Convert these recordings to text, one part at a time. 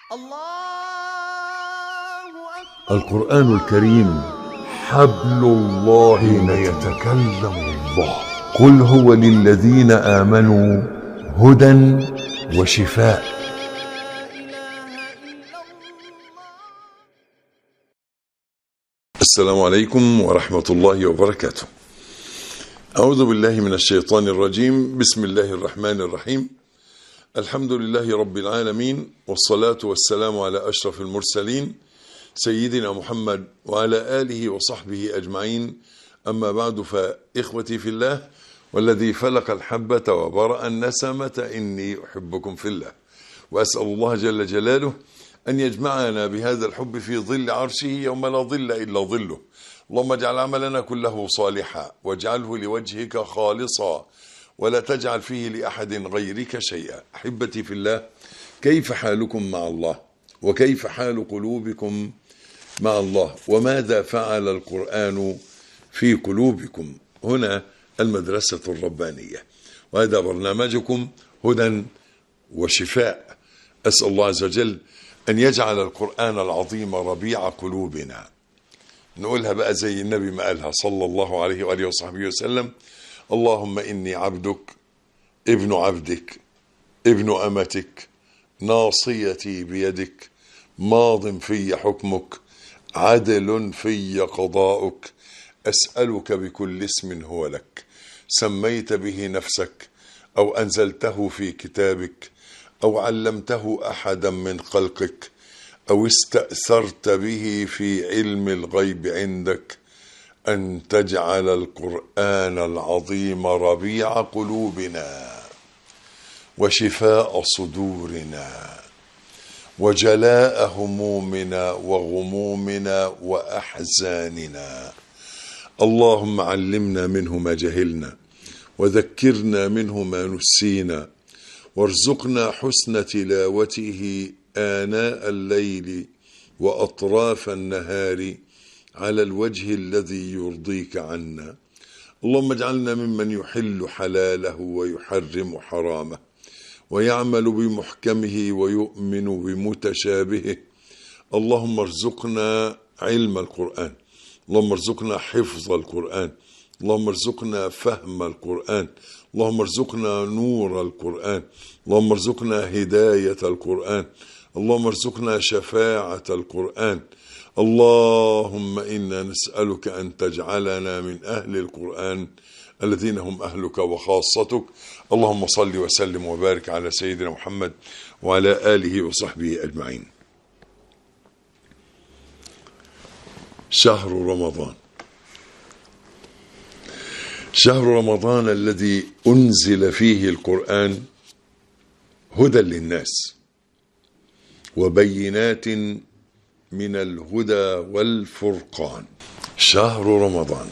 الله أكبر القرآن الكريم حبل الله حين يتكلم الله قل هو للذين آمنوا هدى وشفاء لا إله إلا الله السلام عليكم ورحمة الله وبركاته أعوذ بالله من الشيطان الرجيم بسم الله الرحمن الرحيم الحمد لله رب العالمين والصلاة والسلام على أشرف المرسلين سيدنا محمد وعلى آله وصحبه أجمعين أما بعد فإخوتي في الله والذي فلق الحبة وبرأ النسمة إني أحبكم في الله وأسأل الله جل جلاله أن يجمعنا بهذا الحب في ظل عرشه يوم لا ظل إلا ظله اللهم اجعل عملنا كله صالحا واجعله لوجهك خالصا ولا تجعل فيه لأحد غيرك شيئا أحبتي في الله كيف حالكم مع الله وكيف حال قلوبكم مع الله وماذا فعل القرآن في قلوبكم هنا المدرسة الربانية وهذا برنامجكم هدى وشفاء أسأل الله عز وجل أن يجعل القرآن العظيم ربيع قلوبنا نقولها بقى زي النبي ما قالها صلى الله عليه وآله وصحبه وسلم اللهم إني عبدك ابن عبدك ابن أمتك ناصيتي بيدك ماض في حكمك عدل في قضاؤك أسألك بكل اسم هو لك سميت به نفسك أو أنزلته في كتابك أو علمته أحدا من خلقك أو استأثرت به في علم الغيب عندك أن تجعل القرآن العظيم ربيع قلوبنا وشفاء صدورنا وجلاء همومنا وغمومنا وأحزاننا اللهم علمنا منه ما جهلنا وذكرنا منه ما نسينا وارزقنا حسن تلاوته آناء الليل وأطراف النهار على الوجه الذي يرضيك عنا اللهم اجعلنا ممن يحل حلاله ويحرم حرامه ويعمل بمحكمه ويؤمن بمتشابهه اللهم ارزقنا علم القرآن اللهم ارزقنا حفظ القرآن اللهم ارزقنا فهم القرآن اللهم ارزقنا نور القرآن اللهم ارزقنا هداية القرآن اللهم ارزقنا شفاعة القرآن اللهم إنا نسألك أن تجعلنا من أهل القرآن الذين هم أهلك وخاصتك اللهم صل وسلم وبارك على سيدنا محمد وعلى آله وصحبه أجمعين شهر رمضان شهر رمضان الذي أنزل فيه القرآن هدى للناس وبينات من الهدى والفرقان شهر رمضان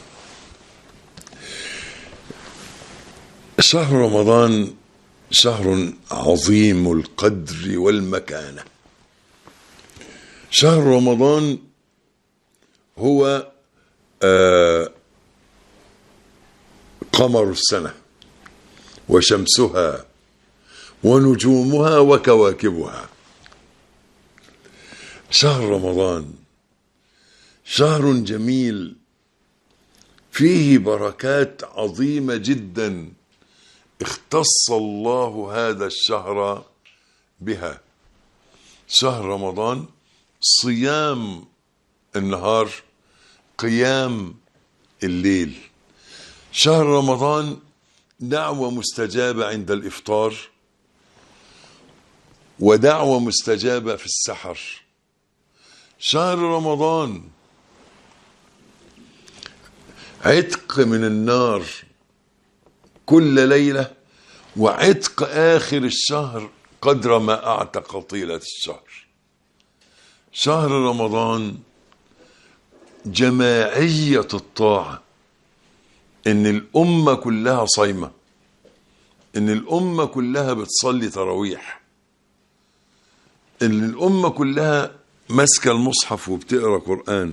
شهر رمضان شهر عظيم القدر والمكانة شهر رمضان هو آه قمر السنة وشمسها ونجومها وكواكبها شهر رمضان شهر جميل فيه بركات عظيمة جدا اختص الله هذا الشهر بها شهر رمضان صيام النهار قيام الليل شهر رمضان دعوة مستجابة عند الإفطار ودعوة مستجابة في السحر شهر رمضان عتق من النار كل ليلة وعتق آخر الشهر قدر ما أعتق طيلة الشهر شهر رمضان جماعية الطاعة إن الأمة كلها صايمة إن الأمة كلها بتصلي تراويح إن الأمة كلها ماسكة المصحف وبتقرأ قرآن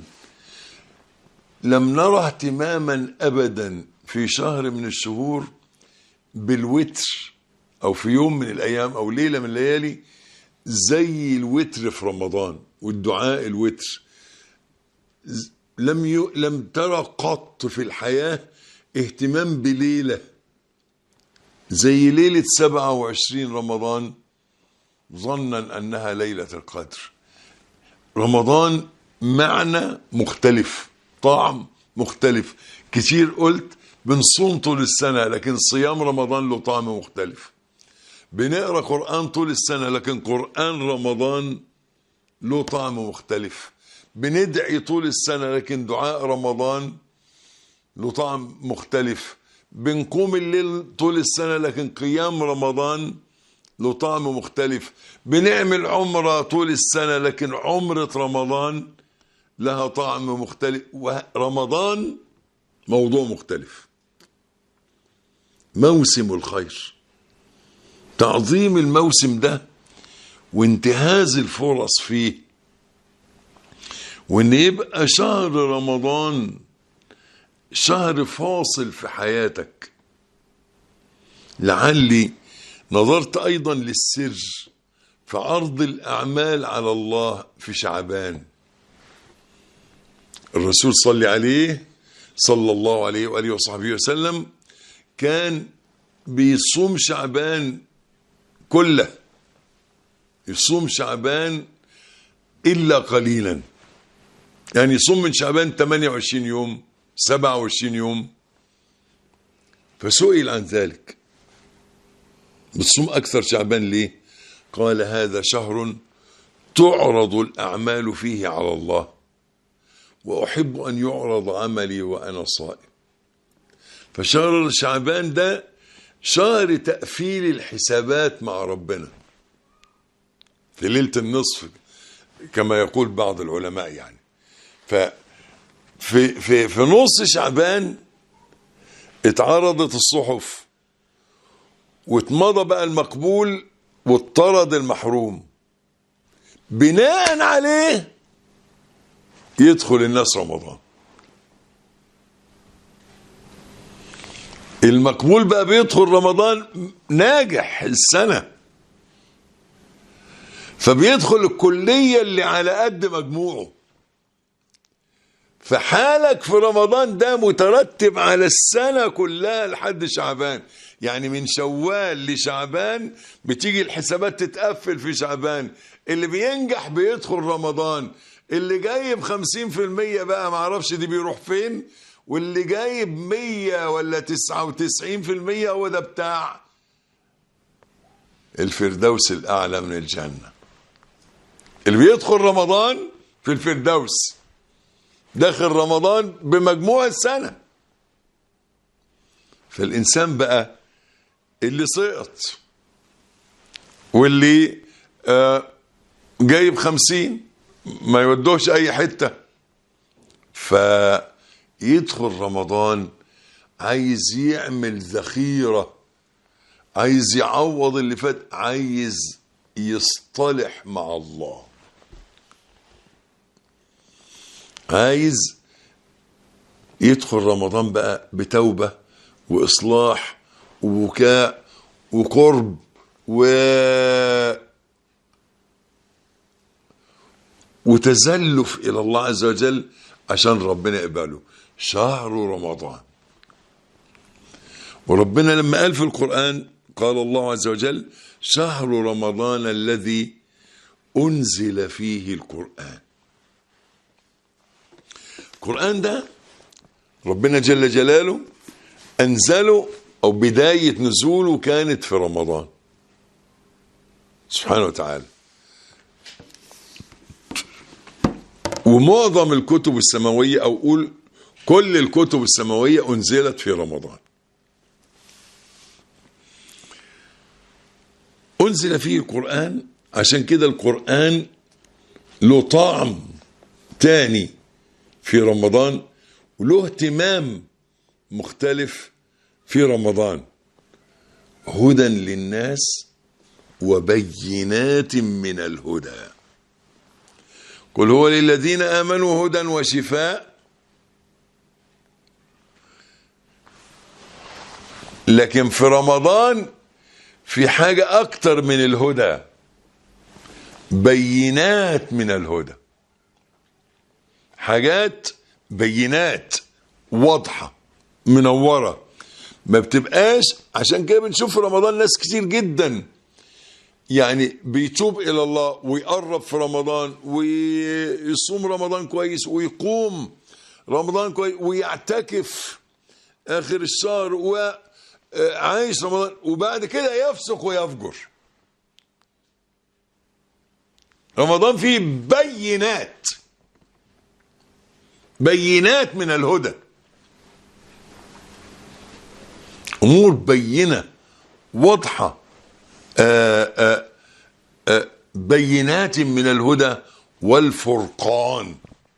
لم نرى اهتماما أبدا في شهر من الشهور بالوتر أو في يوم من الأيام أو ليلة من الليالي زي الوتر في رمضان والدعاء الوتر ز- لم ي... لم ترى قط في الحياة اهتمام بليلة زي ليلة 27 رمضان ظنا أنها ليلة القدر رمضان معنى مختلف طعم مختلف كتير قلت بنصوم طول السنة لكن صيام رمضان له طعم مختلف بنقرا قرآن طول السنة لكن قرآن رمضان له طعم مختلف بندعي طول السنة لكن دعاء رمضان له طعم مختلف بنقوم الليل طول السنة لكن قيام رمضان له طعم مختلف بنعمل عمرة طول السنة لكن عمرة رمضان لها طعم مختلف ورمضان موضوع مختلف موسم الخير تعظيم الموسم ده وانتهاز الفرص فيه وان يبقى شهر رمضان شهر فاصل في حياتك لعلي نظرت ايضا للسر في عرض الاعمال على الله في شعبان الرسول صلى عليه صلى الله عليه واله وصحبه وسلم كان بيصوم شعبان كله يصوم شعبان الا قليلا يعني يصوم من شعبان 28 يوم 27 يوم فسئل عن ذلك بتصوم اكثر شعبان ليه قال هذا شهر تعرض الاعمال فيه على الله واحب ان يعرض عملي وانا صائم فشهر شعبان ده شهر تقفيل الحسابات مع ربنا في ليله النصف كما يقول بعض العلماء يعني ف في في في نص شعبان اتعرضت الصحف واتمضى بقى المقبول واطرد المحروم بناء عليه يدخل الناس رمضان المقبول بقى بيدخل رمضان ناجح السنة فبيدخل الكلية اللي على قد مجموعه فحالك في رمضان ده مترتب على السنة كلها لحد شعبان يعني من شوال لشعبان بتيجي الحسابات تتقفل في شعبان اللي بينجح بيدخل رمضان اللي جايب خمسين في المية بقى معرفش دي بيروح فين واللي جايب مية ولا تسعة وتسعين في المية هو ده بتاع الفردوس الأعلى من الجنة اللي بيدخل رمضان في الفردوس داخل رمضان بمجموع السنة فالإنسان بقى اللي سقط واللي آه جايب خمسين ما يودوش أي حتة فيدخل رمضان عايز يعمل ذخيرة عايز يعوض اللي فات عايز يصطلح مع الله عايز يدخل رمضان بقى بتوبة وإصلاح وبكاء وقرب و وتزلف إلى الله عز وجل عشان ربنا يقبله شهر رمضان وربنا لما قال في القرآن قال الله عز وجل شهر رمضان الذي أنزل فيه القرآن القرآن ده ربنا جل جلاله أنزله أو بداية نزوله كانت في رمضان سبحانه وتعالى ومعظم الكتب السماوية أو قول كل الكتب السماوية أنزلت في رمضان أنزل فيه القرآن عشان كده القرآن له طعم تاني في رمضان وله اهتمام مختلف في رمضان هدى للناس وبينات من الهدى قل هو للذين آمنوا هدى وشفاء لكن في رمضان في حاجة أكتر من الهدى بينات من الهدى حاجات بينات واضحة منورة ما بتبقاش عشان كده بنشوف في رمضان ناس كتير جدا يعني بيتوب الى الله ويقرب في رمضان ويصوم رمضان كويس ويقوم رمضان كويس ويعتكف اخر الشهر وعايش رمضان وبعد كده يفسق ويفجر رمضان فيه بينات بينات من الهدى امور بينه واضحه آآ آآ آآ بينات من الهدى والفرقان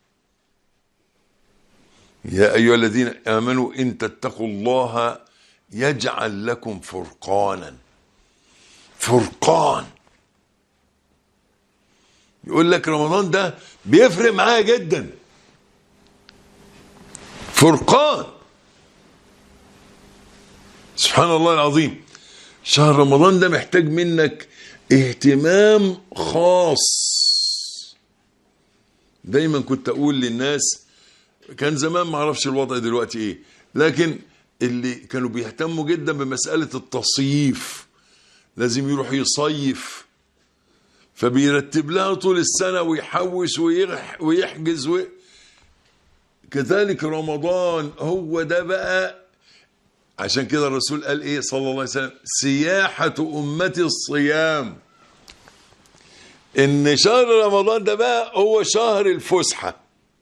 يا ايها الذين امنوا ان تتقوا الله يجعل لكم فرقانا فرقان يقول لك رمضان ده بيفرق معايا جدا فرقان سبحان الله العظيم شهر رمضان ده محتاج منك اهتمام خاص دايما كنت اقول للناس كان زمان ما اعرفش الوضع دلوقتي ايه لكن اللي كانوا بيهتموا جدا بمسألة التصيف لازم يروح يصيف فبيرتب لها طول السنة ويحوش ويح- ويحجز و... كذلك رمضان هو ده بقى عشان كده الرسول قال ايه صلى الله عليه وسلم سياحة أمتي الصيام ان شهر رمضان ده بقى هو شهر الفسحة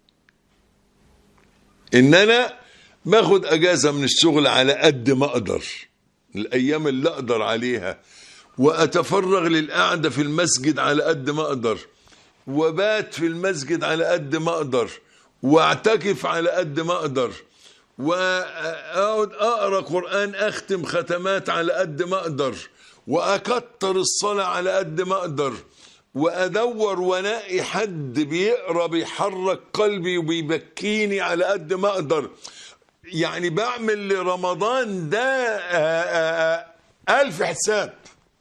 ان انا باخد اجازة من الشغل على قد ما اقدر الايام اللي اقدر عليها واتفرغ للقعدة في المسجد على قد ما اقدر وبات في المسجد على قد ما اقدر واعتكف على قد ما اقدر واقعد اقرا قران اختم ختمات على قد ما اقدر واكتر الصلاه على قد ما اقدر وادور والاقي حد بيقرا بيحرك قلبي وبيبكيني على قد ما اقدر يعني بعمل لرمضان ده آه، آه، آه، الف حساب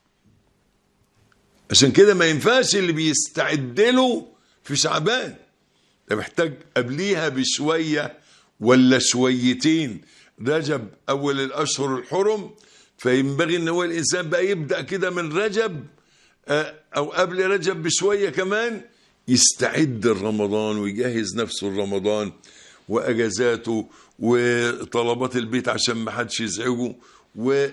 عشان كده ما ينفعش اللي بيستعد له في شعبان ده محتاج قبليها بشوية ولا شويتين رجب أول الأشهر الحرم فينبغي ان هو الإنسان بقى يبدأ كده من رجب آه، أو قبل رجب بشوية كمان يستعد لرمضان ويجهز نفسه لرمضان وأجازاته وطلبات البيت عشان ما حدش يزعجه و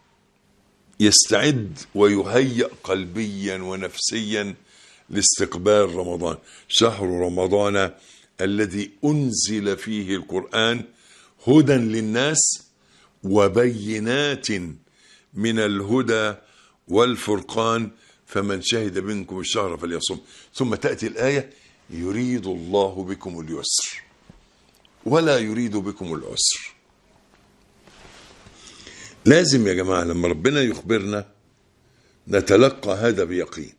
يستعد ويهيأ قلبيا ونفسيا لاستقبال رمضان شهر رمضان الذي أنزل فيه القرآن هدى للناس وبينات من الهدى والفرقان فمن شهد منكم الشهر فليصم ثم تأتي الآية يريد الله بكم اليسر ولا يريد بكم العسر لازم يا جماعة لما ربنا يخبرنا نتلقى هذا بيقين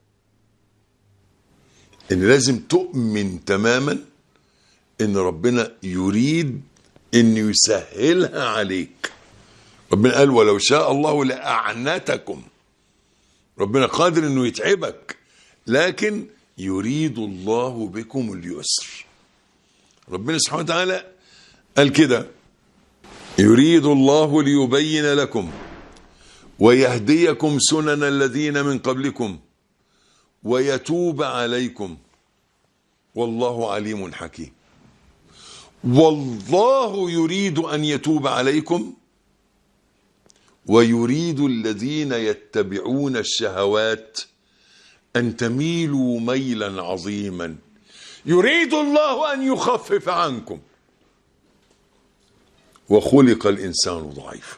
ان لازم تؤمن تماما ان ربنا يريد ان يسهلها عليك ربنا قال ولو شاء الله لأعنتكم ربنا قادر انه يتعبك لكن يريد الله بكم اليسر ربنا سبحانه وتعالى قال كده يريد الله ليبين لكم ويهديكم سنن الذين من قبلكم ويتوب عليكم والله عليم حكيم والله يريد ان يتوب عليكم ويريد الذين يتبعون الشهوات ان تميلوا ميلا عظيما يريد الله ان يخفف عنكم وخلق الانسان ضعيفا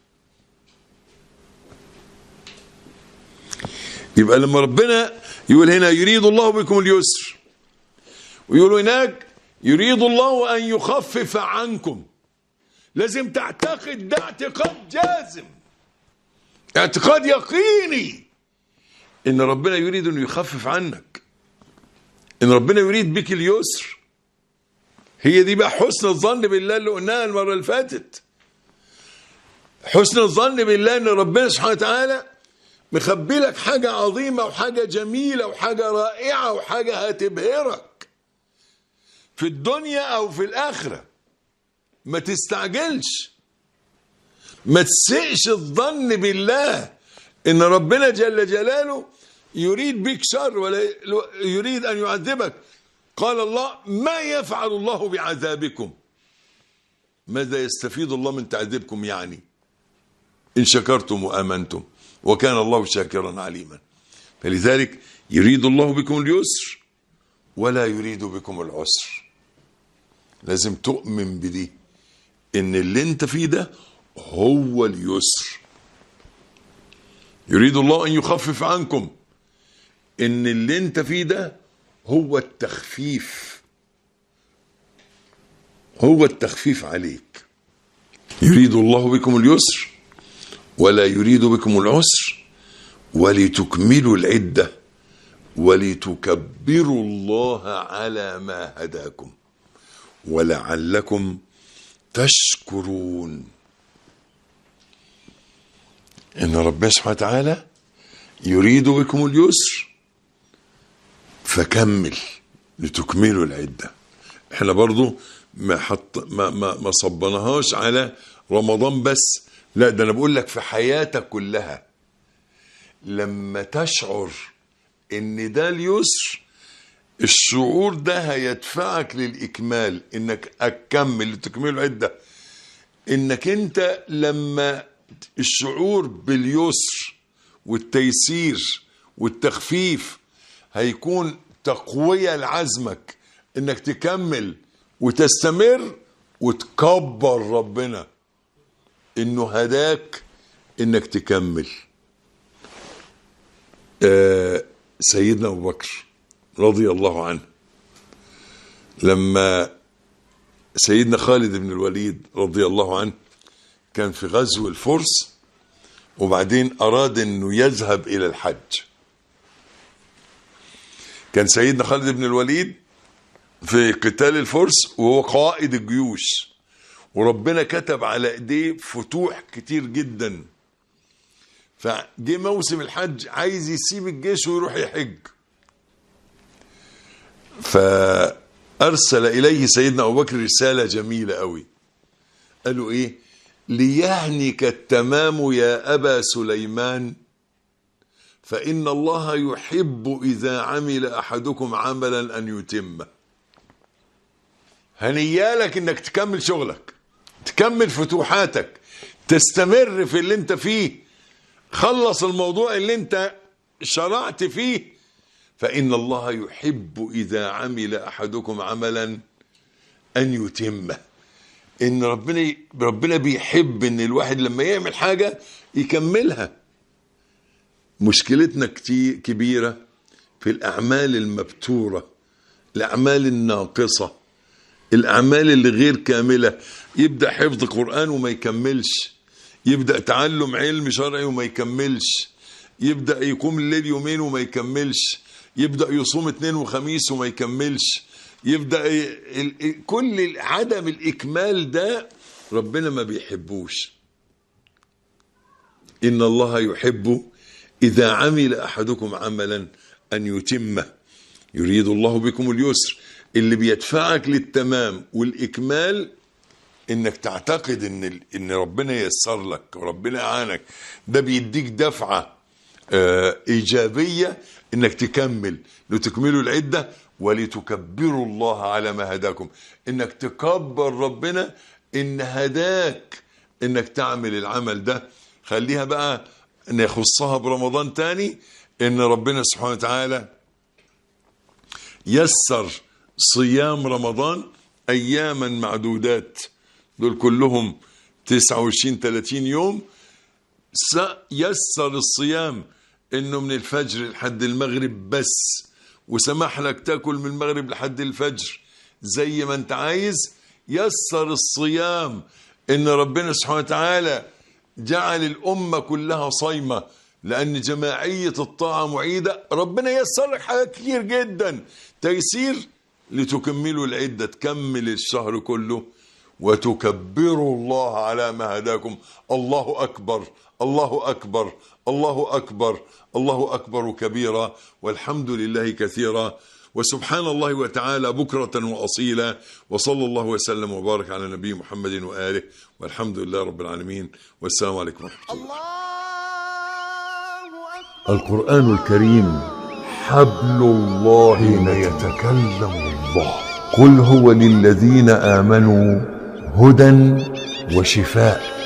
يبقى لما ربنا يقول هنا يريد الله بكم اليسر ويقول هناك يريد الله ان يخفف عنكم لازم تعتقد ده اعتقاد جازم اعتقاد يقيني ان ربنا يريد انه يخفف عنك ان ربنا يريد بك اليسر هي دي بقى حسن الظن بالله اللي قلناها المره اللي فاتت حسن الظن بالله ان ربنا سبحانه وتعالى مخبي لك حاجة عظيمة وحاجة جميلة وحاجة رائعة وحاجة هتبهرك في الدنيا أو في الآخرة ما تستعجلش ما تسئش الظن بالله إن ربنا جل جلاله يريد بك شر ولا يريد أن يعذبك قال الله ما يفعل الله بعذابكم ماذا يستفيد الله من تعذيبكم يعني إن شكرتم وآمنتم وكان الله شاكرا عليما فلذلك يريد الله بكم اليسر ولا يريد بكم العسر لازم تؤمن بدي ان اللي انت فيه ده هو اليسر يريد الله ان يخفف عنكم ان اللي انت فيه ده هو التخفيف هو التخفيف عليك يريد الله بكم اليسر ولا يريد بكم العسر ولتكملوا العدة ولتكبروا الله على ما هداكم ولعلكم تشكرون إن ربنا سبحانه وتعالى يريد بكم اليسر فكمل لتكملوا العدة احنا برضو ما حط ما ما, ما صبناهاش على رمضان بس لا ده انا بقول لك في حياتك كلها لما تشعر ان ده اليسر الشعور ده هيدفعك للاكمال انك اكمل لتكمل العده انك انت لما الشعور باليسر والتيسير والتخفيف هيكون تقوية لعزمك انك تكمل وتستمر وتكبر ربنا انه هداك انك تكمل آه سيدنا ابو بكر رضي الله عنه لما سيدنا خالد بن الوليد رضي الله عنه كان في غزو الفرس وبعدين اراد انه يذهب الى الحج كان سيدنا خالد بن الوليد في قتال الفرس وهو قائد الجيوش وربنا كتب على ايديه فتوح كتير جدا فجه موسم الحج عايز يسيب الجيش ويروح يحج فارسل اليه سيدنا ابو بكر رساله جميله قوي قالوا ايه ليهنك التمام يا ابا سليمان فان الله يحب اذا عمل احدكم عملا ان يتمه هنيالك انك تكمل شغلك تكمل فتوحاتك تستمر في اللي انت فيه خلص الموضوع اللي انت شرعت فيه فإن الله يحب إذا عمل أحدكم عملا أن يتمه إن ربنا ربنا بيحب إن الواحد لما يعمل حاجة يكملها مشكلتنا كتير كبيرة في الأعمال المبتورة الأعمال الناقصة الأعمال اللي غير كاملة يبدأ حفظ قرآن وما يكملش يبدأ تعلم علم شرعي وما يكملش يبدأ يقوم الليل يومين وما يكملش يبدأ يصوم اثنين وخميس وما يكملش يبدأ ال- ال- كل عدم الإكمال ده ربنا ما بيحبوش إن الله يحب إذا عمل أحدكم عملا أن يتمه يريد الله بكم اليسر اللي بيدفعك للتمام والإكمال انك تعتقد ان ال- ان ربنا ييسر لك وربنا يعانك ده بيديك دفعه آه، ايجابيه انك تكمل لتكملوا العده ولتكبروا الله على ما هداكم انك تكبر ربنا ان هداك انك تعمل العمل ده خليها بقى نخصها برمضان تاني ان ربنا سبحانه وتعالى يسر صيام رمضان اياما معدودات دول كلهم 29 30 يوم س- يسر الصيام انه من الفجر لحد المغرب بس وسمح لك تاكل من المغرب لحد الفجر زي ما انت عايز يسر الصيام ان ربنا سبحانه وتعالى جعل الامه كلها صايمه لان جماعيه الطاعه معيده ربنا يسر لك حاجات كتير جدا تيسير لتكملوا العده تكمل الشهر كله وتكبروا الله على ما هداكم الله اكبر الله اكبر الله أكبر الله أكبر كبيرا والحمد لله كثيرا وسبحان الله وتعالى بكرة وأصيلا وصلى الله وسلم وبارك على نبي محمد وآله والحمد لله رب العالمين والسلام عليكم ورحمة الله الله أكبر القرآن الكريم حبل الله حين يتكلم الله قل هو للذين آمنوا هدى وشفاء